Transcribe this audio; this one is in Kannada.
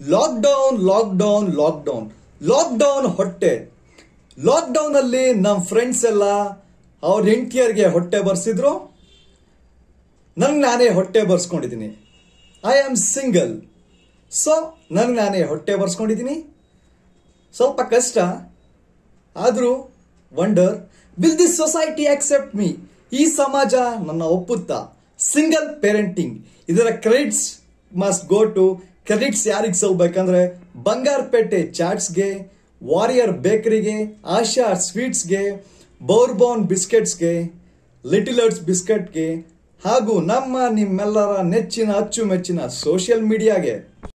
ಲಾಕ್ಡೌನ್ ಲಾಕ್ಡೌನ್ ಲಾಕ್ಡೌನ್ ಲಾಕ್ಡೌನ್ ಹೊಟ್ಟೆ ಲಾಕ್ಡೌನ್ ಅಲ್ಲಿ ನಮ್ಮ ಫ್ರೆಂಡ್ಸ್ ಎಲ್ಲ ಅವ್ರ ಹೆಂಡತಿಯರಿಗೆ ಹೊಟ್ಟೆ ಬರ್ಸಿದ್ರು ನನ್ಗೆ ನಾನೇ ಹೊಟ್ಟೆ ಬರ್ಸ್ಕೊಂಡಿದ್ದೀನಿ ಐ ಆಮ್ ಸಿಂಗಲ್ ಸೊ ನನ್ಗೆ ನಾನೇ ಹೊಟ್ಟೆ ಬರ್ಸ್ಕೊಂಡಿದ್ದೀನಿ ಸ್ವಲ್ಪ ಕಷ್ಟ ಆದರೂ wonder will this society accept me ಈ ಸಮಾಜ ನನ್ನ ಒಪ್ಪುತ್ತಾ ಸಿಂಗಲ್ ಪೇರೆಂಟಿಂಗ್ ಇದರ credits must go to credits ಯಾರಿಗೆ ಸಲ್ಬೇಕಂದ್ರೆ ಬಂಗಾರಪೇಟೆ ಚಾಟ್ಸ್ಗೆ ವಾರಿಯರ್ ಬೇಕರಿಗೆ ಆಶಾ ಸ್ವೀಟ್ಸ್ಗೆ ಬೌರ್ಬಾನ್ ಬಿಸ್ಕೆಟ್ಸ್ಗೆ ಲಿಟಿಲ್ ಅರ್ಟ್ಸ್ ಬಿಸ್ಕೆಟ್ಗೆ ಹಾಗೂ ನಮ್ಮ ನಿಮ್ಮೆಲ್ಲರ ನೆಚ್ಚಿನ ಅಚ್ಚುಮೆಚ್ಚಿನ ಸೋಷಿಯಲ್ ಮೀಡಿಯಾಗೆ